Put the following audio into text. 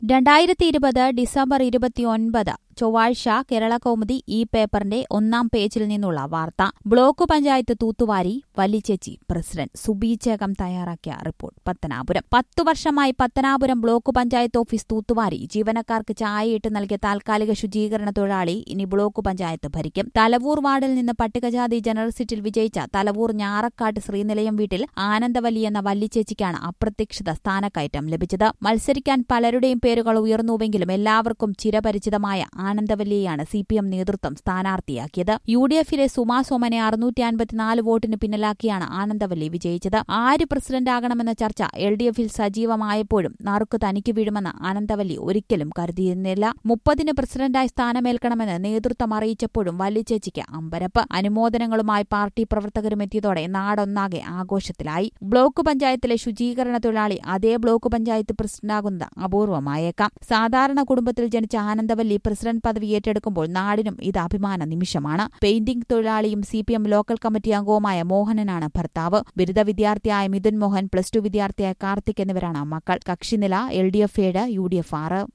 രണ്ടായിരത്തി ഇരുപത് ഡിസംബർ ഇരുപത്തിയൊൻപത് ചൊവ്വാഴ്ച കേരള കൗമുദി ഈ പേപ്പറിന്റെ ഒന്നാം പേജിൽ നിന്നുള്ള വാർത്ത ബ്ലോക്ക് പഞ്ചായത്ത് തൂത്തുവാരി വലിച്ചേച്ചി പ്രസിഡന്റ് സുബീചേകം തയ്യാറാക്കിയ റിപ്പോർട്ട് പത്തനാപുരം പത്തു വർഷമായി പത്തനാപുരം ബ്ലോക്ക് പഞ്ചായത്ത് ഓഫീസ് തൂത്തുവാരി ജീവനക്കാർക്ക് ചായയിട്ട് നൽകിയ താൽക്കാലിക ശുചീകരണ തൊഴിലാളി ഇനി ബ്ലോക്ക് പഞ്ചായത്ത് ഭരിക്കും തലവൂർ വാർഡിൽ നിന്ന് പട്ടികജാതി ജനറൽ സീറ്റിൽ വിജയിച്ച തലവൂർ ഞാറക്കാട്ട് ശ്രീനിലയം വീട്ടിൽ ആനന്ദവല്ലി എന്ന വല്ലിച്ചേച്ചിക്കാണ് അപ്രതീക്ഷിത സ്ഥാനക്കയറ്റം ലഭിച്ചത് മത്സരിക്കാൻ പലരുടെയും പേരുകൾ ഉയർന്നുവെങ്കിലും എല്ലാവർക്കും ചിരപരിചിതമായ ആനന്ദവല്ലിയെയാണ് സി പി എം നേതൃത്വം സ്ഥാനാർത്ഥിയാക്കിയത് യു ഡി എഫിലെ സുമാ സോമനെ അറുന്നൂറ്റി അൻപത്തിനാല് വോട്ടിന് പിന്നിലാക്കിയാണ് ആനന്ദവല്ലി വിജയിച്ചത് ആര് പ്രസിഡന്റാകണമെന്ന ചർച്ച എൽ ഡി എഫിൽ സജീവമായപ്പോഴും നറുക്ക് തനിക്ക് വീഴുമെന്ന് ആനന്ദവല്ലി ഒരിക്കലും കരുതിയിരുന്നില്ല മുപ്പതിന് പ്രസിഡന്റായി സ്ഥാനമേൽക്കണമെന്ന് നേതൃത്വം അറിയിച്ചപ്പോഴും വല്ലിച്ചേച്ചിക്ക് അമ്പരപ്പ് അനുമോദനങ്ങളുമായി പാർട്ടി പ്രവർത്തകരും എത്തിയതോടെ നാടൊന്നാകെ ആഘോഷത്തിലായി ബ്ലോക്ക് പഞ്ചായത്തിലെ ശുചീകരണ തൊഴിലാളി അതേ ബ്ലോക്ക് പഞ്ചായത്ത് പ്രസിഡന്റാകുന്നത് അപൂർവമായേക്കാം സാധാരണ കുടുംബത്തിൽ ജനിച്ച ആനന്ദവല്ലി പ്രസിഡന്റ് പദവി ഏറ്റെടുക്കുമ്പോൾ നാടിനും ഇത് അഭിമാന നിമിഷമാണ് പെയിന്റിംഗ് തൊഴിലാളിയും C P M local committee അംഗവുമായ മോഹനനാണ് ഭർത്താവ് ബിരുദ വിദ്യാർത്ഥിയായ മിഥുൻ മോഹൻ പ്ലസ് ടു വിദ്യാർത്ഥിയായ കാർത്തിക് എന്നിവരാണ് മക്കൾ കക്ഷിനില എൽ ഡി എഫ് ഏഴ് യു ഡി എഫ് ആറ്